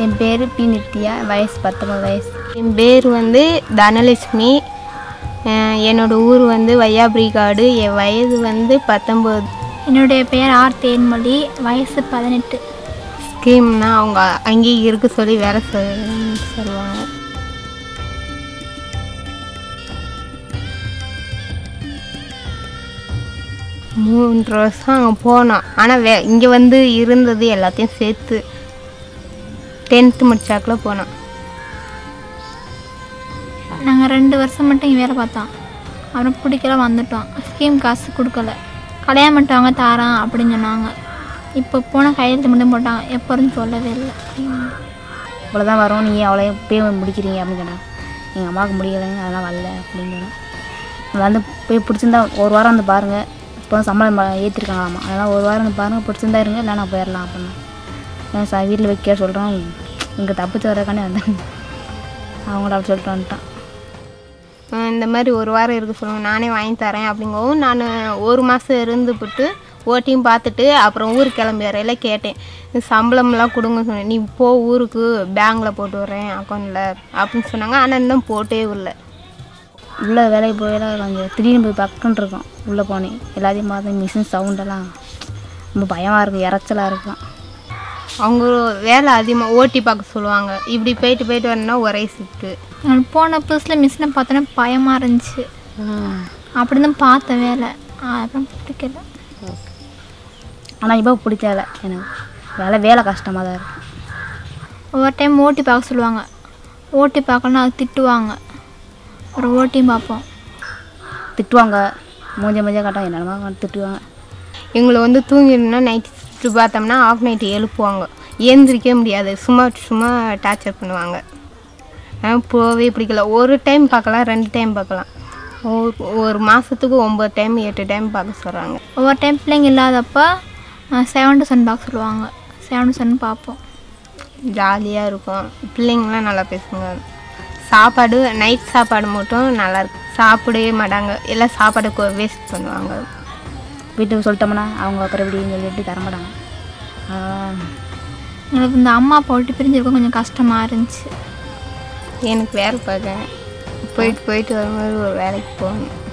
என் பேர் பி நித்யா வயசு பத்தொம்பது வயசு என் பேர் வந்து தனலட்சுமி அஹ் என்னோட ஊர் வந்து வையாபுரிக்காடு என் வயது வந்து பத்தொம்போது என்னுடைய பெயர் ஆர் தேன்மொழி வயசு பதினெட்டு ஸ்கீம்னா அவங்க அங்கேயே இருக்க சொல்லி வேலை சொல் சொல்லுவாங்க மூன்று வருஷம் அங்கே போனோம் ஆனால் வே இங்கே வந்து இருந்தது எல்லாத்தையும் சேர்த்து டென்த்து முடிச்சாக்குல போனோம் நாங்கள் ரெண்டு வருஷம் மட்டும் இங்கே வேலை பார்த்தோம் அப்புறம் பிடிக்கல வந்துட்டோம் ஸ்கீம் காசு கொடுக்கல கல்யாணம் பண்ணிட்டவங்க தாரான் அப்படின்னு சொன்னாங்க இப்போ போன கையெழுத்து மட்டும் போட்டாங்க எப்போன்னு சொல்லவே இல்லை இவ்வளோ தான் வரும் நீங்கள் அவ்வளோ போய் முடிக்கிறீங்க அப்படின்னு சொன்னாங்க எங்கள் அம்மாவுக்கு முடியலைங்க அதெல்லாம் வரல அப்படின்னு சொன்னேன் வந்து போய் பிடிச்சிருந்தா ஒரு வாரம் வந்து பாருங்கள் இப்போ சம்பளம் ஏற்றிருக்காங்களாமா அதனால் ஒரு வாரம் வந்து பாருங்கள் பிடிச்சிருந்தா இருங்க இல்லை நான் போயிடலாம் அப்படின்னு நான் சார் வீட்டில் வைக்க சொல்கிறோம் இங்கே தப்பிச்சு வரக்கானே வந்தேன் அவங்கள அப்படி சொல்லிட்டு வந்துட்டான் அஹ் இந்த மாதிரி ஒரு வாரம் இருக்க சொல்லுங்க நானே வாங்கி தரேன் அப்படிங்கவும் நான் ஒரு மாதம் இருந்துபிட்டு ஓட்டியும் பார்த்துட்டு அப்புறம் ஊருக்கு கிளம்பி வரையில கேட்டேன் இந்த சம்பளம்லாம் கொடுங்க சொன்னேன் நீ போ ஊருக்கு பேங்கில் போட்டு வரேன் அக்கௌண்ட்டில் அப்படின்னு சொன்னாங்க ஆனால் இன்னும் போட்டே இல்லை உள்ளே வேலைக்கு போயில கொஞ்சம் திடீர்னு போய் பக்கம்னு இருக்கும் உள்ளே போனேன் எல்லாத்தையும் பார்த்து மிஷின் சவுண்டெல்லாம் ரொம்ப பயமாக இருக்கும் இறச்சலாக இருக்கும் அவங்க வேலை அதிகமாக ஓட்டி பார்க்க சொல்லுவாங்க இப்படி போயிட்டு போயிட்டு வரணும்னா ஒரே ஷிஃப்ட்டு நான் போன புதுசில் மிஷினை பார்த்தோன்னா பயமாக இருந்துச்சு அப்படி தான் பார்த்த வேலை அப்புறம் பிடிக்கல ஆனால் இப்போ பிடிக்கல எனக்கு வேலை வேலை கஷ்டமாக தான் இருக்கும் ஒவ்வொரு டைம் ஓட்டி பார்க்க சொல்லுவாங்க ஓட்டி பார்க்கலன்னா அது திட்டுவாங்க அப்புறம் ஓட்டியும் பார்ப்போம் திட்டுவாங்க மூஞ்ச மூஞ்ச காட்டும் என்னென்னமோ திட்டுவாங்க எங்களை வந்து தூங்கிடணும்னா நைட் ஷிஃப்ட்டு பார்த்தோம்னா ஆஃப் நைட்டு எழுப்புவாங்க ஏந்திரிக்கவே முடியாது சும்மா சும்மா டார்ச்சர் பண்ணுவாங்க ஆனால் போகவே பிடிக்கல ஒரு டைம் பார்க்கலாம் ரெண்டு டைம் பார்க்கலாம் ஒரு ஒரு மாதத்துக்கு ஒம்பது டைம் எட்டு டைம் பார்க்க சொல்கிறாங்க ஒவ்வொரு டைம் பிள்ளைங்க இல்லாதப்போ செவன் டு செவன் பார்க்க சொல்லுவாங்க செவன் டு செவன் பார்ப்போம் ஜாலியாக இருக்கும் பிள்ளைங்களாம் நல்லா பேசுங்க சாப்பாடு நைட் சாப்பாடு மட்டும் நல்லா இருக்கு சாப்பிடவே மாட்டாங்க எல்லாம் சாப்பாடு வேஸ்ட் பண்ணுவாங்க வீட்டுக்கு சொல்லிட்டோம்னா அவங்க அப்புறம் இப்படின்னு சொல்லிட்டு தர மாட்டாங்க அதனால எனக்கு இந்த அம்மா அப்பா விட்டு பிரிஞ்சிருக்க கொஞ்சம் கஷ்டமாக இருந்துச்சு எனக்கு வேலை பார்க்க போயிட்டு போயிட்டு வரும்போது ஒரு வேலைக்கு போகணும்